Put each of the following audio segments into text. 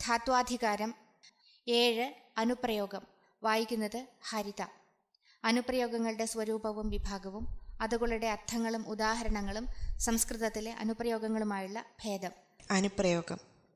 ധാത്വാധികാരം ഏഴ് അനുപ്രയോഗം വായിക്കുന്നത് ഹരിത അനുപ്രയോഗങ്ങളുടെ സ്വരൂപവും വിഭാഗവും അതുകളുടെ അർത്ഥങ്ങളും ഉദാഹരണങ്ങളും സംസ്കൃതത്തിലെ അനുപ്രയോഗങ്ങളുമായുള്ള ഭേദം അനുപ്രയോഗം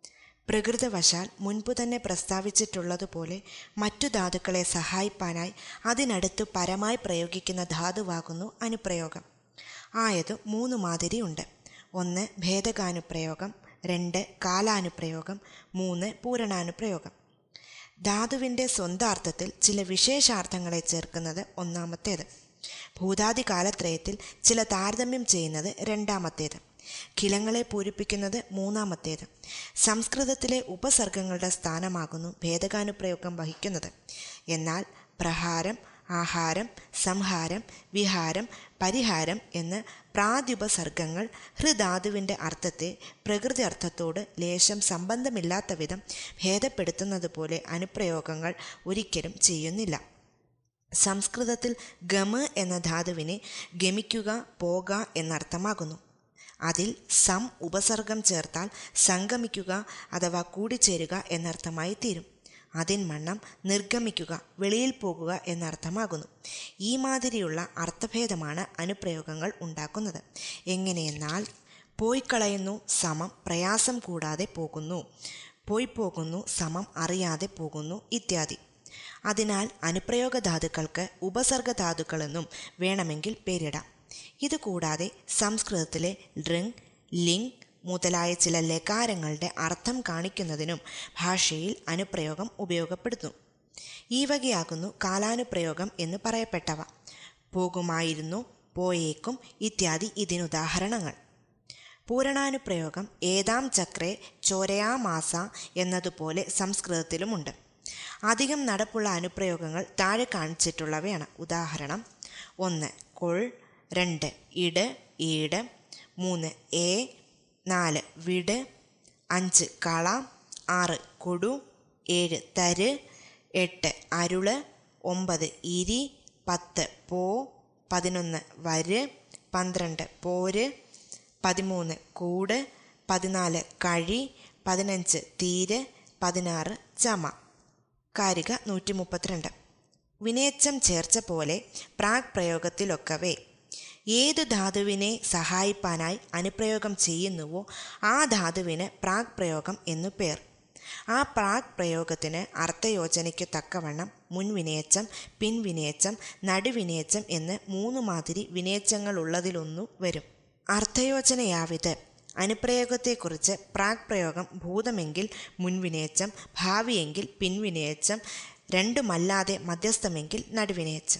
പ്രകൃതവശാൽ മുൻപ് തന്നെ പ്രസ്താവിച്ചിട്ടുള്ളതുപോലെ മറ്റു ധാതുക്കളെ സഹായിപ്പാനായി അതിനടുത്ത് പരമായി പ്രയോഗിക്കുന്ന ധാതുവാകുന്നു അനുപ്രയോഗം ആയത് മൂന്ന് മാതിരിയുണ്ട് ഒന്ന് ഭേദകാനുപ്രയോഗം രണ്ട് കാലാനുപ്രയോഗം മൂന്ന് പൂരണാനുപ്രയോഗം ധാതുവിൻ്റെ സ്വന്താർത്ഥത്തിൽ ചില വിശേഷാർത്ഥങ്ങളെ ചേർക്കുന്നത് ഒന്നാമത്തേത് ഭൂതാദി കാലത്രയത്തിൽ ചില താരതമ്യം ചെയ്യുന്നത് രണ്ടാമത്തേത് കിലങ്ങളെ പൂരിപ്പിക്കുന്നത് മൂന്നാമത്തേത് സംസ്കൃതത്തിലെ ഉപസർഗങ്ങളുടെ സ്ഥാനമാകുന്നു ഭേദകാനുപ്രയോഗം വഹിക്കുന്നത് എന്നാൽ പ്രഹാരം ആഹാരം സംഹാരം വിഹാരം പരിഹാരം എന്ന് പ്രാദ്യുപസർഗങ്ങൾ ഹൃദാതുവിൻ്റെ അർത്ഥത്തെ പ്രകൃതി അർത്ഥത്തോട് ലേശം സംബന്ധമില്ലാത്ത വിധം ഭേദപ്പെടുത്തുന്നത് പോലെ അനുപ്രയോഗങ്ങൾ ഒരിക്കലും ചെയ്യുന്നില്ല സംസ്കൃതത്തിൽ ഗമ എന്ന ധാതുവിനെ ഗമിക്കുക പോക എന്നർത്ഥമാകുന്നു അതിൽ സം ഉപസർഗം ചേർത്താൽ സംഗമിക്കുക അഥവാ കൂടിച്ചേരുക എന്നർത്ഥമായി തീരും അതിൻമണ്ണം നിർഗമിക്കുക വെളിയിൽ പോകുക എന്നർത്ഥമാകുന്നു ഈ മാതിരിയുള്ള അർത്ഥഭേദമാണ് അനുപ്രയോഗങ്ങൾ ഉണ്ടാക്കുന്നത് എങ്ങനെയെന്നാൽ പോയിക്കളയുന്നു സമം പ്രയാസം കൂടാതെ പോകുന്നു പോയി പോകുന്നു സമം അറിയാതെ പോകുന്നു ഇത്യാദി അതിനാൽ അനുപ്രയോഗ ധാതുക്കൾക്ക് ഉപസർഗ ധാതുക്കളെന്നും വേണമെങ്കിൽ പേരിടാം ഇതുകൂടാതെ സംസ്കൃതത്തിലെ ഡ്രിങ് ലിംഗ് മുതലായ ചില ലകാരങ്ങളുടെ അർത്ഥം കാണിക്കുന്നതിനും ഭാഷയിൽ അനുപ്രയോഗം ഉപയോഗപ്പെടുത്തുന്നു ഈ വകയാകുന്നു കാലാനുപ്രയോഗം എന്ന് പറയപ്പെട്ടവ പോകുമായിരുന്നു പോയേക്കും ഇത്യാദി ഇതിനുദാഹരണങ്ങൾ പൂരണാനുപ്രയോഗം ഏതാം ചക്രേ ചോരയാമാസ എന്നതുപോലെ സംസ്കൃതത്തിലുമുണ്ട് അധികം നടപ്പുള്ള അനുപ്രയോഗങ്ങൾ താഴെ കാണിച്ചിട്ടുള്ളവയാണ് ഉദാഹരണം ഒന്ന് കൊൾ രണ്ട് ഇട് ഈട് മൂന്ന് ഏ നാല് വിട് അഞ്ച് കള ആറ് കൊടു ഏഴ് തര് എട്ട് അരുള് ഒമ്പത് ഇരി പത്ത് പോ പതിനൊന്ന് വര് പന്ത്രണ്ട് പോര് പതിമൂന്ന് കൂട് പതിനാല് കഴി പതിനഞ്ച് തീര് പതിനാറ് ചമ കാരിക നൂറ്റി മുപ്പത്തിരണ്ട് വിനേച്ചം ചേർച്ച പോലെ പ്രാഗ് പ്രയോഗത്തിലൊക്കവേ ഏത് ധാതുവിനെ സഹായിപ്പാനായി അനുപ്രയോഗം ചെയ്യുന്നുവോ ആ ധാതുവിന് പ്രാഗ് പ്രയോഗം എന്നു പേർ ആ പ്രാഗ് പ്രയോഗത്തിന് അർത്ഥയോജനയ്ക്ക് തക്കവണ്ണം മുൻവിനേച്ചം പിൻവിനേച്ചം നടുവിനേച്ചം എന്ന് മൂന്ന് മാതിരി വിനേച്ചങ്ങളുള്ളതിലൊന്നു വരും അർത്ഥയോജനയാവിത് അനുപ്രയോഗത്തെക്കുറിച്ച് പ്രാഗ് പ്രയോഗം ഭൂതമെങ്കിൽ മുൻവിനേച്ചം ഭാവിയെങ്കിൽ പിൻവിനേച്ചം രണ്ടുമല്ലാതെ മധ്യസ്ഥമെങ്കിൽ നടുവിനേച്ചം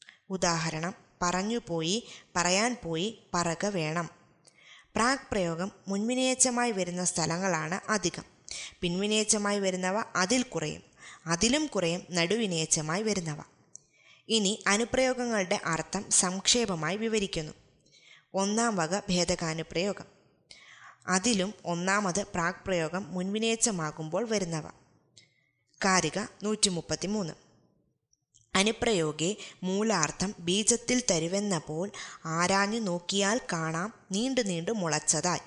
ഉദാഹരണം പറഞ്ഞു പോയി പറയാൻ പോയി പറക വേണം പ്രാഗ് പ്രയോഗം മുൻവിനേച്ചമായി വരുന്ന സ്ഥലങ്ങളാണ് അധികം പിൻവിനേച്ചമായി വരുന്നവ അതിൽ കുറയും അതിലും കുറയും നടുവിനേച്ചമായി വരുന്നവ ഇനി അനുപ്രയോഗങ്ങളുടെ അർത്ഥം സംക്ഷേപമായി വിവരിക്കുന്നു ഒന്നാം വക ഭേദകാനുപ്രയോഗം അതിലും ഒന്നാമത് പ്രാഗ് പ്രയോഗം മുൻവിനേച്ചമാകുമ്പോൾ വരുന്നവ കാരിക നൂറ്റി മുപ്പത്തി മൂന്ന് അനുപ്രയോഗെ മൂലാർത്ഥം ബീജത്തിൽ തരുവെന്നപ്പോൾ ആരാഞ്ഞു നോക്കിയാൽ കാണാം നീണ്ടു നീണ്ടു മുളച്ചതായി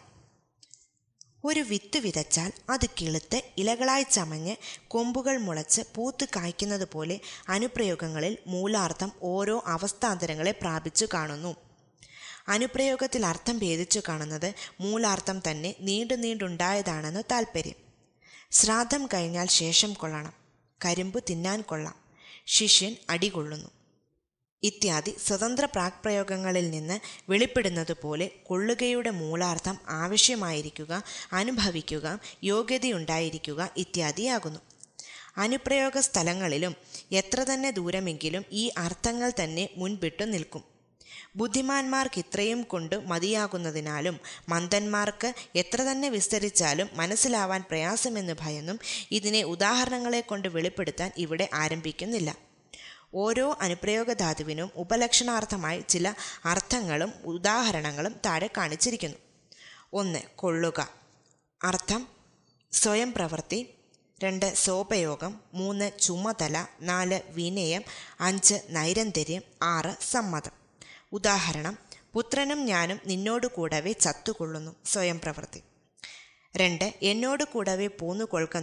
ഒരു വിത്ത് വിതച്ചാൽ അത് കിളുത്ത് ഇലകളായി ചമഞ്ഞ് കൊമ്പുകൾ മുളച്ച് പൂത്ത് കായ്ക്കുന്നത് പോലെ അനുപ്രയോഗങ്ങളിൽ മൂലാർത്ഥം ഓരോ അവസ്ഥാന്തരങ്ങളെ പ്രാപിച്ചു കാണുന്നു അനുപ്രയോഗത്തിൽ അർത്ഥം ഭേദിച്ചു കാണുന്നത് മൂലാർത്ഥം തന്നെ നീണ്ടു നീണ്ടുണ്ടായതാണെന്ന് താൽപ്പര്യം ശ്രാദ്ധം കഴിഞ്ഞാൽ ശേഷം കൊള്ളണം കരിമ്പ് തിന്നാൻ കൊള്ളാം ശിഷ്യൻ അടികൊള്ളുന്നു ഇത്യാദി സ്വതന്ത്ര പ്രാക്പ്രയോഗങ്ങളിൽ നിന്ന് വെളിപ്പെടുന്നതുപോലെ കൊള്ളുകയുടെ മൂലാർത്ഥം ആവശ്യമായിരിക്കുക അനുഭവിക്കുക യോഗ്യതയുണ്ടായിരിക്കുക ഇത്യാദിയാകുന്നു അനുപ്രയോഗ സ്ഥലങ്ങളിലും എത്ര തന്നെ ദൂരമെങ്കിലും ഈ അർത്ഥങ്ങൾ തന്നെ മുൻപിട്ടു നിൽക്കും ബുദ്ധിമാന്മാർക്ക് ഇത്രയും കൊണ്ട് മതിയാകുന്നതിനാലും മന്ദന്മാർക്ക് എത്ര തന്നെ വിസ്തരിച്ചാലും മനസ്സിലാവാൻ പ്രയാസമെന്ന് ഭയന്നും ഇതിനെ ഉദാഹരണങ്ങളെ കൊണ്ട് വെളിപ്പെടുത്താൻ ഇവിടെ ആരംഭിക്കുന്നില്ല ഓരോ അനുപ്രയോഗ ധാതുവിനും ഉപലക്ഷണാർത്ഥമായി ചില അർത്ഥങ്ങളും ഉദാഹരണങ്ങളും താഴെ കാണിച്ചിരിക്കുന്നു ഒന്ന് കൊള്ളുക അർത്ഥം സ്വയം പ്രവൃത്തി രണ്ട് സോപയോഗം മൂന്ന് ചുമതല നാല് വിനയം അഞ്ച് നൈരന്തര്യം ആറ് സമ്മതം ഉദാഹരണം പുത്രനും ഞാനും നിന്നോട് കൂടവേ ചത്തുകൊള്ളുന്നു സ്വയം പ്രവൃത്തി രണ്ട് എന്നോട് കൂടവേ പോന്നു കൊൾക്ക നീ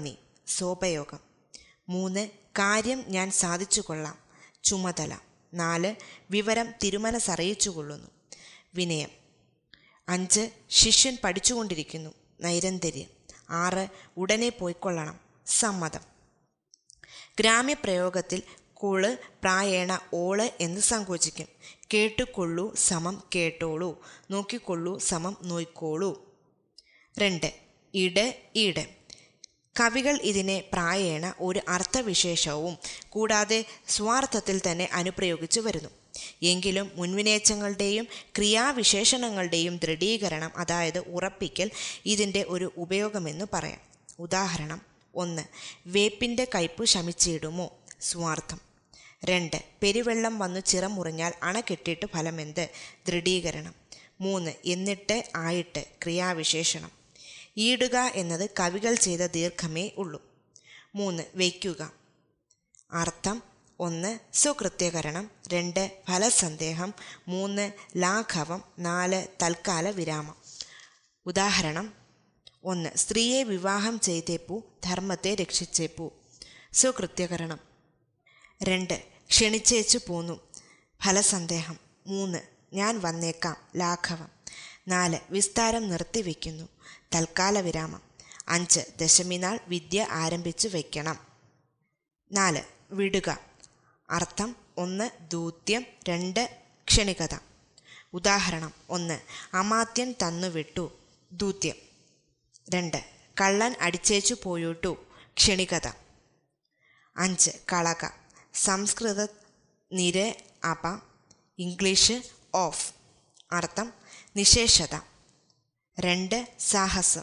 സോപയോഗം മൂന്ന് കാര്യം ഞാൻ സാധിച്ചു കൊള്ളാം ചുമതല നാല് വിവരം തിരുമനസറിയിച്ചു കൊള്ളുന്നു വിനയം അഞ്ച് ശിഷ്യൻ പഠിച്ചുകൊണ്ടിരിക്കുന്നു നൈരന്തര്യം ആറ് ഉടനെ പോയിക്കൊള്ളണം സമ്മതം ഗ്രാമ്യപ്രയോഗത്തിൽ കുള് പ്രായേണ ഓള് എന്ന് സങ്കോചിക്കും കേട്ടുകൊള്ളൂ സമം കേട്ടോളൂ നോക്കിക്കൊള്ളൂ സമം നോയിക്കോളൂ രണ്ട് ഇട് ഈട് കവികൾ ഇതിനെ പ്രായേണ ഒരു അർത്ഥവിശേഷവും കൂടാതെ സ്വാർത്ഥത്തിൽ തന്നെ അനുപ്രയോഗിച്ചു വരുന്നു എങ്കിലും മുൻവിനേച്ചങ്ങളുടെയും ക്രിയാവിശേഷണങ്ങളുടെയും ദൃഢീകരണം അതായത് ഉറപ്പിക്കൽ ഇതിൻ്റെ ഒരു ഉപയോഗമെന്ന് പറയാം ഉദാഹരണം ഒന്ന് വേപ്പിൻ്റെ കയ്പ് ശമിച്ചിടുമോ സ്വാർത്ഥം രണ്ട് പെരുവെള്ളം വന്നു ചിറമുറിഞ്ഞാൽ അണ കെട്ടിയിട്ട് ഫലമെന്ത് ദൃഢീകരണം മൂന്ന് എന്നിട്ട് ആയിട്ട് ക്രിയാവിശേഷണം ഈടുക എന്നത് കവികൾ ചെയ്ത ദീർഘമേ ഉള്ളൂ മൂന്ന് വയ്ക്കുക അർത്ഥം ഒന്ന് സുകൃത്യകരണം രണ്ട് ഫലസന്ദേഹം മൂന്ന് ലാഘവം നാല് തൽക്കാല വിരാമം ഉദാഹരണം ഒന്ന് സ്ത്രീയെ വിവാഹം ചെയ്തേപ്പു ധർമ്മത്തെ രക്ഷിച്ചേപ്പു സുകൃത്യകരണം രണ്ട് ക്ഷണിച്ചേച്ചു പോന്നു ഫലസന്ദേഹം മൂന്ന് ഞാൻ വന്നേക്കാം ലാഘവം നാല് വിസ്താരം നിർത്തിവെക്കുന്നു തൽക്കാല വിരാമം അഞ്ച് ദശമിനാൾ വിദ്യ ആരംഭിച്ചു വയ്ക്കണം നാല് വിടുക അർത്ഥം ഒന്ന് ദൂത്യം രണ്ട് ക്ഷണികത ഉദാഹരണം ഒന്ന് അമാത്യൻ തന്നുവിട്ടു ദൂത്യം രണ്ട് കള്ളൻ അടിച്ചേച്ചു പോയിട്ടു ക്ഷണികത അഞ്ച് കളക സംസ്കൃത നിര അപ ഇംഗ്ലീഷ് ഓഫ് അർത്ഥം നിശേഷത രണ്ട് സാഹസം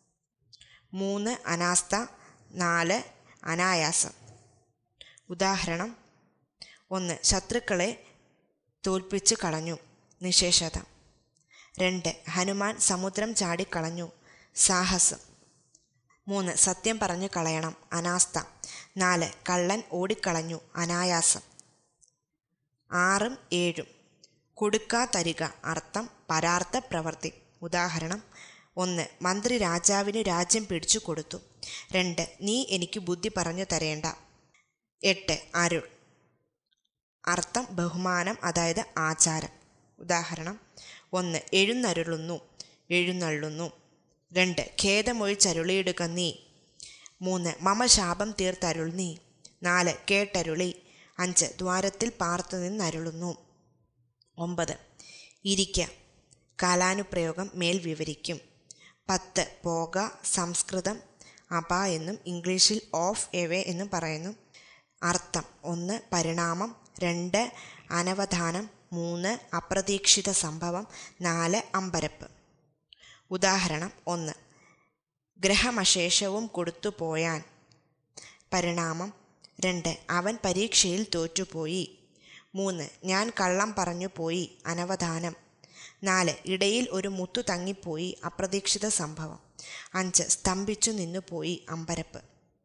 മൂന്ന് അനാസ്ഥ നാല് അനായാസം ഉദാഹരണം ഒന്ന് ശത്രുക്കളെ തോൽപ്പിച്ചു കളഞ്ഞു നിശേഷത രണ്ട് ഹനുമാൻ സമുദ്രം ചാടിക്കളഞ്ഞു സാഹസം മൂന്ന് സത്യം പറഞ്ഞു കളയണം അനാസ്ഥ നാല് കള്ളൻ ഓടിക്കളഞ്ഞു അനായാസം ആറും ഏഴും കൊടുക്കാ തരിക അർത്ഥം പരാർത്ഥ പ്രവൃത്തി ഉദാഹരണം ഒന്ന് മന്ത്രി രാജാവിന് രാജ്യം പിടിച്ചു കൊടുത്തു രണ്ട് നീ എനിക്ക് ബുദ്ധി പറഞ്ഞു തരേണ്ട എട്ട് അരുൾ അർത്ഥം ബഹുമാനം അതായത് ആചാരം ഉദാഹരണം ഒന്ന് എഴുന്നരുളുന്നു എഴുന്നള്ളുന്നു രണ്ട് ഖേദമൊഴിച്ചരുളിയിടുക നീ മൂന്ന് മമ ശാപം തീർത്തരുൾ നീ നാല് കേട്ടരുളി അഞ്ച് ദ്വാരത്തിൽ പാർത്തു നിന്നരുളുന്നു ഒമ്പത് ഇരിക്ക കാലാനുപ്രയോഗം മേൽ വിവരിക്കും പത്ത് പോക സംസ്കൃതം അപ എന്നും ഇംഗ്ലീഷിൽ ഓഫ് എവേ എന്നും പറയുന്നു അർത്ഥം ഒന്ന് പരിണാമം രണ്ട് അനവധാനം മൂന്ന് അപ്രതീക്ഷിത സംഭവം നാല് അമ്പരപ്പ് ഉദാഹരണം ഒന്ന് ഗ്രഹമശേഷവും കൊടുത്തു പോയാൻ പരിണാമം രണ്ട് അവൻ പരീക്ഷയിൽ തോറ്റുപോയി മൂന്ന് ഞാൻ കള്ളം പറഞ്ഞു പോയി അനവധാനം നാല് ഇടയിൽ ഒരു മുത്തു തങ്ങിപ്പോയി അപ്രതീക്ഷിത സംഭവം അഞ്ച് സ്തംഭിച്ചു നിന്നുപോയി അമ്പരപ്പ്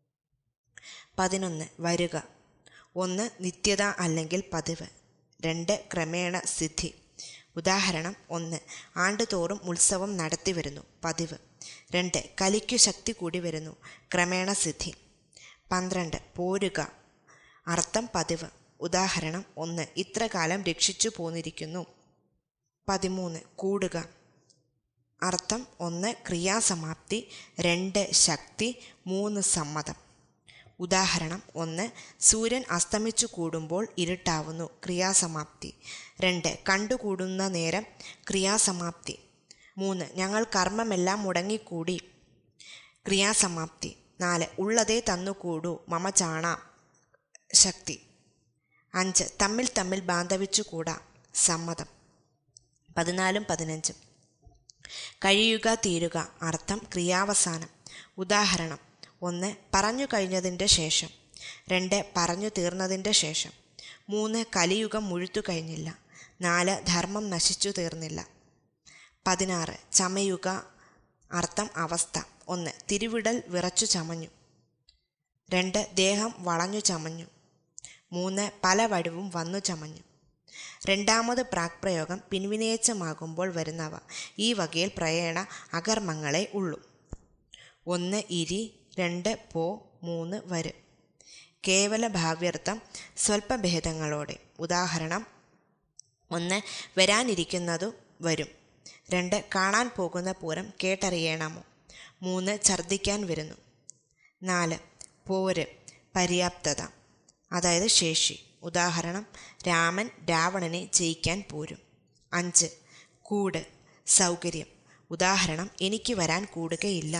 പതിനൊന്ന് വരുക ഒന്ന് നിത്യത അല്ലെങ്കിൽ പതിവ് രണ്ട് ക്രമേണ സിദ്ധി ഉദാഹരണം ഒന്ന് ആണ്ടുതോറും ഉത്സവം നടത്തി വരുന്നു പതിവ് രണ്ട് കലിക്കു ശക്തി കൂടി വരുന്നു ക്രമേണ സിദ്ധി പന്ത്രണ്ട് പോരുക അർത്ഥം പതിവ് ഉദാഹരണം ഒന്ന് ഇത്ര കാലം രക്ഷിച്ചു പോന്നിരിക്കുന്നു പതിമൂന്ന് കൂടുക അർത്ഥം ഒന്ന് ക്രിയാസമാപ്തി രണ്ട് ശക്തി മൂന്ന് സമ്മതം ഉദാഹരണം ഒന്ന് സൂര്യൻ അസ്തമിച്ചു കൂടുമ്പോൾ ഇരുട്ടാവുന്നു ക്രിയാസമാപ്തി രണ്ട് കണ്ടുകൂടുന്ന നേരം ക്രിയാസമാപ്തി മൂന്ന് ഞങ്ങൾ കർമ്മമെല്ലാം മുടങ്ങിക്കൂടി ക്രിയാസമാപ്തി നാല് ഉള്ളതേ തന്നുകൂടൂ മമ ചാണാം ശക്തി അഞ്ച് തമ്മിൽ തമ്മിൽ ബാന്ധവിച്ചു കൂടാ സമ്മതം പതിനാലും പതിനഞ്ചും കഴിയുക തീരുക അർത്ഥം ക്രിയാവസാനം ഉദാഹരണം ഒന്ന് പറഞ്ഞു കഴിഞ്ഞതിൻ്റെ ശേഷം രണ്ട് പറഞ്ഞു തീർന്നതിൻ്റെ ശേഷം മൂന്ന് കലിയുഗം മുഴുത്തു കഴിഞ്ഞില്ല നാല് ധർമ്മം നശിച്ചു തീർന്നില്ല പതിനാറ് ചമയുക അർത്ഥം അവസ്ഥ ഒന്ന് തിരുവിടൽ വിറച്ചു ചമഞ്ഞു രണ്ട് ദേഹം വളഞ്ഞു ചമഞ്ഞു മൂന്ന് പല വടിവും വന്നു ചമഞ്ഞു രണ്ടാമത് പ്രാക്പ്രയോഗം പിൻവിനേച്ചമാകുമ്പോൾ വരുന്നവ ഈ വകയിൽ പ്രയേണ അകർമ്മങ്ങളെ ഉള്ളൂ ഒന്ന് ഇരി രണ്ട് പോ മൂന്ന് വര് കേവല ഭാവ്യർത്ഥം സ്വൽപ്പഭേദങ്ങളോടെ ഉദാഹരണം ഒന്ന് വരാനിരിക്കുന്നതു വരും രണ്ട് കാണാൻ പോകുന്ന പൂരം കേട്ടറിയണമോ മൂന്ന് ഛർദ്ദിക്കാൻ വരുന്നു നാല് പോര് പര്യാപ്തത അതായത് ശേഷി ഉദാഹരണം രാമൻ രാവണനെ ജയിക്കാൻ പോരും അഞ്ച് കൂട് സൗകര്യം ഉദാഹരണം എനിക്ക് വരാൻ കൂടുകയില്ല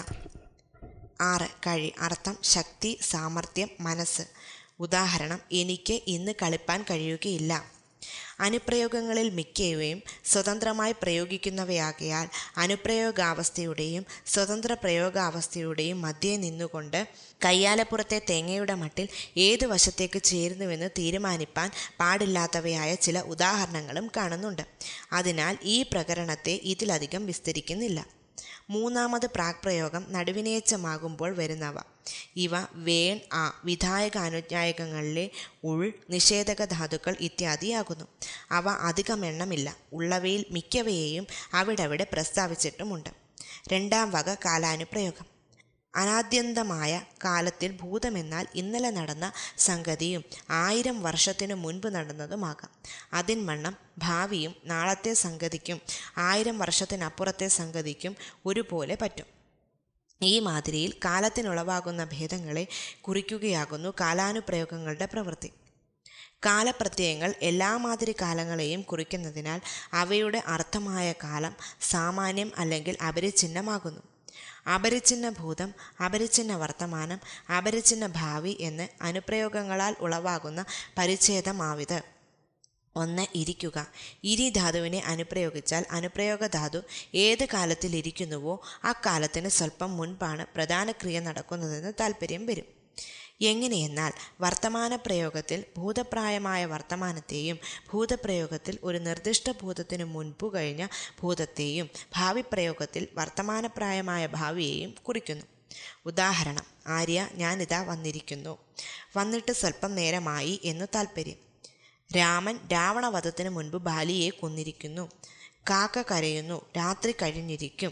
ആറ് കഴി അർത്ഥം ശക്തി സാമർഥ്യം മനസ്സ് ഉദാഹരണം എനിക്ക് ഇന്ന് കളിപ്പാൻ കഴിയുകയില്ല അനുപ്രയോഗങ്ങളിൽ മിക്കവയും സ്വതന്ത്രമായി പ്രയോഗിക്കുന്നവയാകയാൽ അനുപ്രയോഗാവസ്ഥയുടെയും സ്വതന്ത്ര പ്രയോഗാവസ്ഥയുടെയും മധ്യേ നിന്നുകൊണ്ട് കയ്യാലപ്പുറത്തെ തേങ്ങയുടെ മട്ടിൽ ഏത് വശത്തേക്ക് ചേരുന്നുവെന്ന് തീരുമാനിപ്പാൻ പാടില്ലാത്തവയായ ചില ഉദാഹരണങ്ങളും കാണുന്നുണ്ട് അതിനാൽ ഈ പ്രകരണത്തെ ഇതിലധികം വിസ്തരിക്കുന്നില്ല മൂന്നാമത് പ്രാക്പ്രയോഗം നടുവിനേച്ചമാകുമ്പോൾ വരുന്നവ ഇവ വേൺ ആ വിധായക അനുജ്ഞായകങ്ങളിലെ ഉൾ നിഷേധക ധാതുക്കൾ ഇത്യാദിയാകുന്നു അവ അധികമെണ്ണമില്ല ഉള്ളവയിൽ മിക്കവയെയും അവിടവിടെ പ്രസ്താവിച്ചിട്ടുമുണ്ട് രണ്ടാം വക കാലാനുപ്രയോഗം അനാദ്യന്തമായ കാലത്തിൽ ഭൂതമെന്നാൽ ഇന്നലെ നടന്ന സംഗതിയും ആയിരം വർഷത്തിനു മുൻപ് നടന്നതുമാകാം അതിൻവണ്ണം ഭാവിയും നാളത്തെ സംഗതിക്കും ആയിരം വർഷത്തിനപ്പുറത്തെ സംഗതിക്കും ഒരുപോലെ പറ്റും ഈ മാതിരിയിൽ കാലത്തിനുളവാകുന്ന ഭേദങ്ങളെ കുറിക്കുകയാകുന്നു കാലാനുപ്രയോഗങ്ങളുടെ പ്രവൃത്തി കാലപ്രത്യയങ്ങൾ എല്ലാ മാതിരി കാലങ്ങളെയും കുറിക്കുന്നതിനാൽ അവയുടെ അർത്ഥമായ കാലം സാമാന്യം അല്ലെങ്കിൽ അപരിച്ഛിന്നമാകുന്നു അപരിച്ഛിന്ന ഭൂതം അപരിച്ഛിന്ന വർത്തമാനം അപരിച്ഛിന്ന ഭാവി എന്ന് അനുപ്രയോഗങ്ങളാൽ ഉളവാകുന്ന പരിച്ഛേദമാവിത് ഒന്ന് ഇരിക്കുക ഇരി ധാതുവിനെ അനുപ്രയോഗിച്ചാൽ അനുപ്രയോഗ ധാതു ഏത് കാലത്തിൽ ഇരിക്കുന്നുവോ ആ കാലത്തിന് സ്വല്പം മുൻപാണ് പ്രധാന ക്രിയ നടക്കുന്നതെന്ന് താല്പര്യം വരും എങ്ങനെയെന്നാൽ വർത്തമാന പ്രയോഗത്തിൽ ഭൂതപ്രായമായ വർത്തമാനത്തെയും ഭൂതപ്രയോഗത്തിൽ ഒരു നിർദ്ദിഷ്ട ഭൂതത്തിനു മുൻപു കഴിഞ്ഞ ഭൂതത്തെയും ഭാവി പ്രയോഗത്തിൽ വർത്തമാനപ്രായമായ ഭാവിയെയും കുറിക്കുന്നു ഉദാഹരണം ആര്യ ഞാനിതാ വന്നിരിക്കുന്നു വന്നിട്ട് സ്വല്പം നേരമായി എന്നു താല്പര്യം രാമൻ രാവണവധത്തിനു മുൻപ് ബാലിയെ കൊന്നിരിക്കുന്നു കാക്ക കരയുന്നു രാത്രി കഴിഞ്ഞിരിക്കും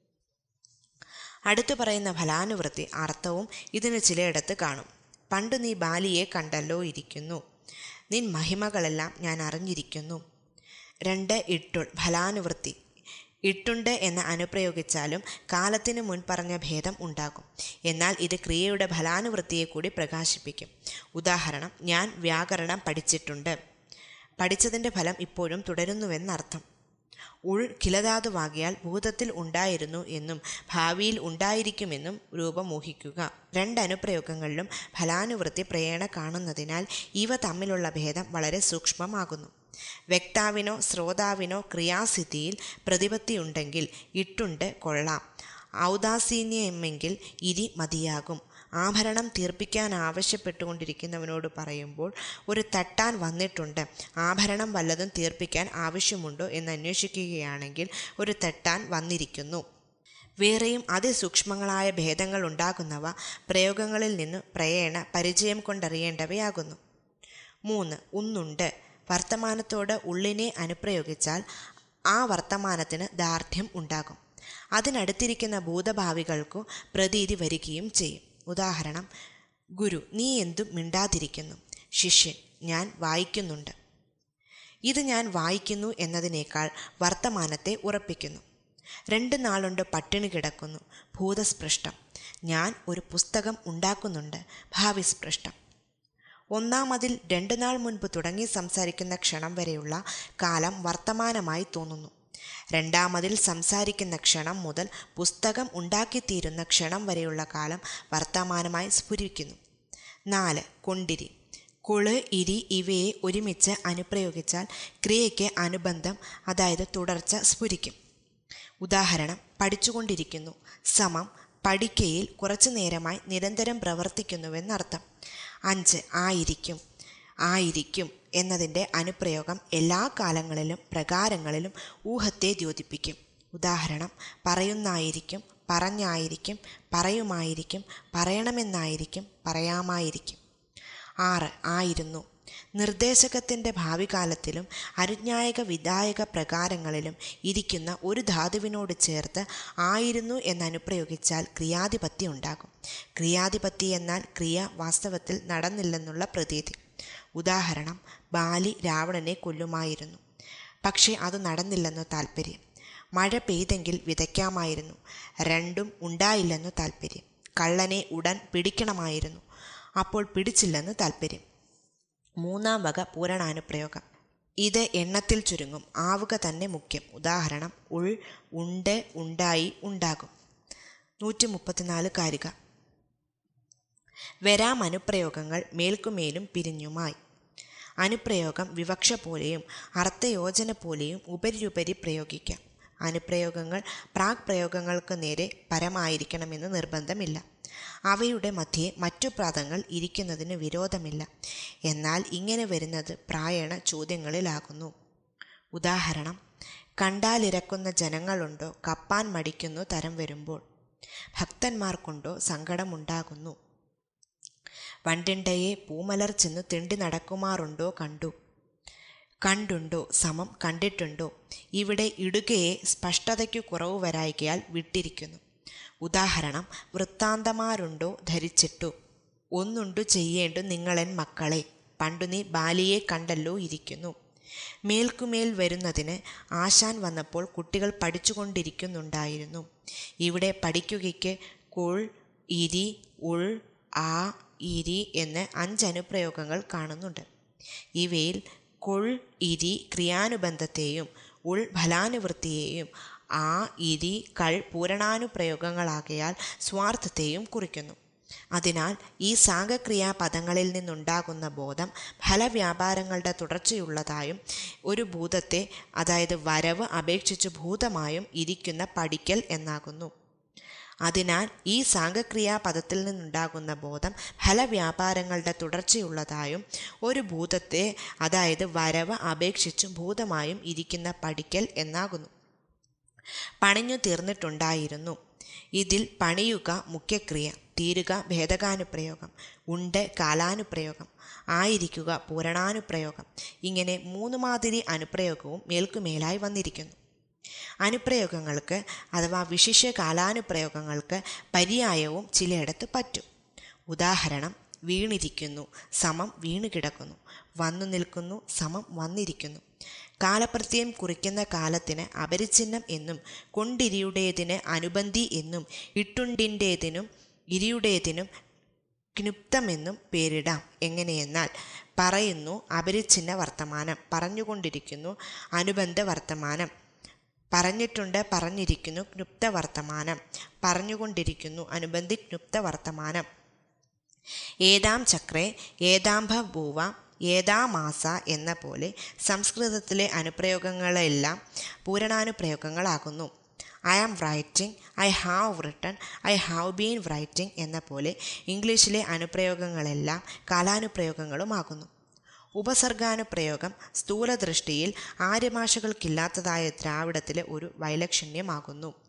അടുത്തു പറയുന്ന ഫലാനുവൃത്തി അർത്ഥവും ഇതിന് ചിലയിടത്ത് കാണും പണ്ട് നീ ബാലിയെ കണ്ടല്ലോ ഇരിക്കുന്നു നിൻ മഹിമകളെല്ലാം ഞാൻ അറിഞ്ഞിരിക്കുന്നു രണ്ട് ഇട്ടുൾ ഫലാനുവൃത്തി ഇട്ടുണ്ട് എന്ന് അനുപ്രയോഗിച്ചാലും കാലത്തിന് മുൻ പറഞ്ഞ ഭേദം ഉണ്ടാകും എന്നാൽ ഇത് ക്രിയയുടെ ഫലാനുവൃത്തിയെ കൂടി പ്രകാശിപ്പിക്കും ഉദാഹരണം ഞാൻ വ്യാകരണം പഠിച്ചിട്ടുണ്ട് പഠിച്ചതിൻ്റെ ഫലം ഇപ്പോഴും തുടരുന്നുവെന്നർത്ഥം ഉൾ കിലധാതുവാകിയാൽ ഭൂതത്തിൽ ഉണ്ടായിരുന്നു എന്നും ഭാവിയിൽ ഉണ്ടായിരിക്കുമെന്നും രൂപം ഊഹിക്കുക രണ്ടനുപ്രയോഗങ്ങളിലും ഫലാനുവൃത്തി പ്രേണ കാണുന്നതിനാൽ ഇവ തമ്മിലുള്ള ഭേദം വളരെ സൂക്ഷ്മമാകുന്നു വ്യക്താവിനോ ശ്രോതാവിനോ ക്രിയാസിദ്ധിയിൽ പ്രതിപത്തിയുണ്ടെങ്കിൽ ഇട്ടുണ്ട് കൊള്ളാം ഔദാസീന്യമെങ്കിൽ ഇരി മതിയാകും ആഭരണം തീർപ്പിക്കാൻ ആവശ്യപ്പെട്ടുകൊണ്ടിരിക്കുന്നവനോട് പറയുമ്പോൾ ഒരു തട്ടാൻ വന്നിട്ടുണ്ട് ആഭരണം വല്ലതും തീർപ്പിക്കാൻ ആവശ്യമുണ്ടോ എന്ന് അന്വേഷിക്കുകയാണെങ്കിൽ ഒരു തട്ടാൻ വന്നിരിക്കുന്നു വേറെയും അതിസൂക്ഷ്മങ്ങളായ ഭേദങ്ങൾ ഉണ്ടാകുന്നവ പ്രയോഗങ്ങളിൽ നിന്ന് പ്രയേണ പരിചയം കൊണ്ടറിയേണ്ടവയാകുന്നു മൂന്ന് ഒന്നുണ്ട് വർത്തമാനത്തോട് ഉള്ളിനെ അനുപ്രയോഗിച്ചാൽ ആ വർത്തമാനത്തിന് ദാർഢ്യം ഉണ്ടാകും അതിനടുത്തിരിക്കുന്ന ഭൂതഭാവികൾക്കു പ്രതീതി വരികയും ചെയ്യും ഉദാഹരണം ഗുരു നീ എന്തും മിണ്ടാതിരിക്കുന്നു ശിഷ്യൻ ഞാൻ വായിക്കുന്നുണ്ട് ഇത് ഞാൻ വായിക്കുന്നു എന്നതിനേക്കാൾ വർത്തമാനത്തെ ഉറപ്പിക്കുന്നു രണ്ട് നാളുണ്ട് പട്ടിണി കിടക്കുന്നു ഭൂതസ്പൃഷ്ടം ഞാൻ ഒരു പുസ്തകം ഉണ്ടാക്കുന്നുണ്ട് ഭാവിസ്പൃഷ്ടം ഒന്നാമതിൽ രണ്ടു നാൾ മുൻപ് തുടങ്ങി സംസാരിക്കുന്ന ക്ഷണം വരെയുള്ള കാലം വർത്തമാനമായി തോന്നുന്നു രണ്ടാമതിൽ സംസാരിക്കുന്ന ക്ഷണം മുതൽ പുസ്തകം ഉണ്ടാക്കിത്തീരുന്ന ക്ഷണം വരെയുള്ള കാലം വർത്തമാനമായി സ്ഫുരിക്കുന്നു നാല് കൊണ്ടിരി കുള് ഇരി ഇവയെ ഒരുമിച്ച് അനുപ്രയോഗിച്ചാൽ ക്രിയയ്ക്ക് അനുബന്ധം അതായത് തുടർച്ച സ്ഫുരിക്കും ഉദാഹരണം പഠിച്ചുകൊണ്ടിരിക്കുന്നു സമം പഠിക്കയിൽ കുറച്ചു നേരമായി നിരന്തരം പ്രവർത്തിക്കുന്നുവെന്നർത്ഥം അഞ്ച് ആയിരിക്കും ആയിരിക്കും എന്നതിൻ്റെ അനുപ്രയോഗം എല്ലാ കാലങ്ങളിലും പ്രകാരങ്ങളിലും ഊഹത്തെ ദ്യോതിപ്പിക്കും ഉദാഹരണം പറയുന്നായിരിക്കും പറഞ്ഞായിരിക്കും പറയുമായിരിക്കും പറയണമെന്നായിരിക്കും പറയാമായിരിക്കും ആറ് ആയിരുന്നു നിർദ്ദേശകത്തിൻ്റെ ഭാവി കാലത്തിലും അനുജ്ഞായക വിധായക പ്രകാരങ്ങളിലും ഇരിക്കുന്ന ഒരു ധാതുവിനോട് ചേർത്ത് ആയിരുന്നു എന്നനുപ്രയോഗിച്ചാൽ ക്രിയാധിപത്തി ഉണ്ടാകും ക്രിയാധിപത്തി എന്നാൽ ക്രിയ വാസ്തവത്തിൽ നടന്നില്ലെന്നുള്ള പ്രതീതി ഉദാഹരണം ബാലി രാവണനെ കൊല്ലുമായിരുന്നു പക്ഷേ അത് നടന്നില്ലെന്നു താൽപ്പര്യം മഴ പെയ്തെങ്കിൽ വിതയ്ക്കാമായിരുന്നു രണ്ടും ഉണ്ടായില്ലെന്നു താൽപ്പര്യം കള്ളനെ ഉടൻ പിടിക്കണമായിരുന്നു അപ്പോൾ പിടിച്ചില്ലെന്ന് താൽപ്പര്യം മൂന്നാം വക പൂരണാനുപ്രയോഗം ഇത് എണ്ണത്തിൽ ചുരുങ്ങും ആവുക തന്നെ മുഖ്യം ഉദാഹരണം ഉൾ ഉണ്ട് ഉണ്ടായി ഉണ്ടാകും നൂറ്റി മുപ്പത്തിനാല് കാരിക വരാം അനുപ്രയോഗങ്ങൾ മേൽക്കുമേലും പിരിഞ്ഞുമായി അനുപ്രയോഗം വിവക്ഷ പോലെയും അർത്ഥയോജന പോലെയും ഉപരിയുപരി പ്രയോഗിക്കാം അനുപ്രയോഗങ്ങൾ പ്രാഗ് പ്രയോഗങ്ങൾക്ക് നേരെ പരമായിരിക്കണമെന്ന് നിർബന്ധമില്ല അവയുടെ മധ്യേ മറ്റു പദങ്ങൾ ഇരിക്കുന്നതിന് വിരോധമില്ല എന്നാൽ ഇങ്ങനെ വരുന്നത് പ്രായണ ചോദ്യങ്ങളിലാകുന്നു ഉദാഹരണം കണ്ടാലിരക്കുന്ന ജനങ്ങളുണ്ടോ കപ്പാൻ മടിക്കുന്നു തരം വരുമ്പോൾ ഭക്തന്മാർക്കുണ്ടോ സങ്കടമുണ്ടാകുന്നു വണ്ടിണ്ടയെ പൂമലർ ചെന്ന് തിണ്ടി നടക്കുമാറുണ്ടോ കണ്ടു കണ്ടുണ്ടോ സമം കണ്ടിട്ടുണ്ടോ ഇവിടെ ഇടുകയെ സ്പഷ്ടതയ്ക്കു കുറവ് വരായികയാൽ വിട്ടിരിക്കുന്നു ഉദാഹരണം വൃത്താന്തമാരുണ്ടോ ധരിച്ചിട്ടു ഒന്നുണ്ടു ചെയ്യേണ്ടു നിങ്ങളെൻ മക്കളെ പണ്ടു നീ ബാലിയെ കണ്ടല്ലോ ഇരിക്കുന്നു മേൽക്കുമേൽ വരുന്നതിന് ആശാൻ വന്നപ്പോൾ കുട്ടികൾ പഠിച്ചുകൊണ്ടിരിക്കുന്നുണ്ടായിരുന്നു ഇവിടെ പഠിക്കുകയ്ക്ക് കുൾ ഇരി ഉൾ ആ ഇരി എന്ന് അഞ്ചനുപ്രയോഗങ്ങൾ കാണുന്നുണ്ട് ഇവയിൽ കുൾ ഇരി ക്രിയാനുബന്ധത്തെയും ഉൾ ഫലാനുവൃത്തിയെയും ആ ഇരി കൾ പൂരണാനുപ്രയോഗങ്ങളാകയാൽ സ്വാർത്ഥത്തെയും കുറിക്കുന്നു അതിനാൽ ഈ സാങ്കക്രിയാ പദങ്ങളിൽ നിന്നുണ്ടാകുന്ന ബോധം ഫലവ്യാപാരങ്ങളുടെ തുടർച്ചയുള്ളതായും ഒരു ഭൂതത്തെ അതായത് വരവ് അപേക്ഷിച്ച് ഭൂതമായും ഇരിക്കുന്ന പഠിക്കൽ എന്നാകുന്നു അതിനാൽ ഈ സാങ്കക്രിയാ പദത്തിൽ നിന്നുണ്ടാകുന്ന ബോധം ഫലവ്യാപാരങ്ങളുടെ തുടർച്ചയുള്ളതായും ഒരു ഭൂതത്തെ അതായത് വരവ് അപേക്ഷിച്ച് ഭൂതമായും ഇരിക്കുന്ന പഠിക്കൽ എന്നാകുന്നു പണിഞ്ഞു തീർന്നിട്ടുണ്ടായിരുന്നു ഇതിൽ പണിയുക മുഖ്യക്രിയ തീരുക ഭേദകാനുപ്രയോഗം ഉണ്ട് കാലാനുപ്രയോഗം ആയിരിക്കുക പൂരണാനുപ്രയോഗം ഇങ്ങനെ മൂന്ന് മാതിരി അനുപ്രയോഗവും മേൽക്കുമേലായി വന്നിരിക്കുന്നു അനുപ്രയോഗങ്ങൾക്ക് അഥവാ വിശിഷ്യ കാലാനുപ്രയോഗങ്ങൾക്ക് പര്യായവും ചിലയിടത്ത് പറ്റും ഉദാഹരണം വീണിരിക്കുന്നു സമം വീണു കിടക്കുന്നു വന്നു നിൽക്കുന്നു സമം വന്നിരിക്കുന്നു കാലപ്രത്യയം കുറിക്കുന്ന കാലത്തിന് അപരിച്ഛിന്നം എന്നും കൊണ്ടിരിയുടേതിന് അനുബന്ധി എന്നും ഇട്ടുണ്ടിൻ്റേതിനും ഇരിയുടേതിനും ക്നുപ്തമെന്നും പേരിടാം എങ്ങനെയെന്നാൽ പറയുന്നു അപരിച്ഛിന്ന വർത്തമാനം പറഞ്ഞുകൊണ്ടിരിക്കുന്നു അനുബന്ധ വർത്തമാനം പറഞ്ഞിട്ടുണ്ട് പറഞ്ഞിരിക്കുന്നു ക്നുപ്ത വർത്തമാനം പറഞ്ഞുകൊണ്ടിരിക്കുന്നു അനുബന്ധി ക്നുപ്ത വർത്തമാനം ഏതാം ചക്രേ ഏതാം ഭൂവ ഏതാമാസ എന്ന പോലെ സംസ്കൃതത്തിലെ അനുപ്രയോഗങ്ങളെല്ലാം പൂരണാനുപ്രയോഗങ്ങളാകുന്നു I am writing I have written I have been writing എന്ന പോലെ ഇംഗ്ലീഷിലെ അനുപ്രയോഗങ്ങളെല്ലാം കാലാനുപ്രയോഗങ്ങളുമാകുന്നു ഉപസർഗാനുപ്രയോഗം സ്ഥൂലദൃഷ്ടിയിൽ ആര്യഭാഷകൾക്കില്ലാത്തതായ ദ്രാവിഡത്തിലെ ഒരു വൈലക്ഷണ്യമാകുന്നു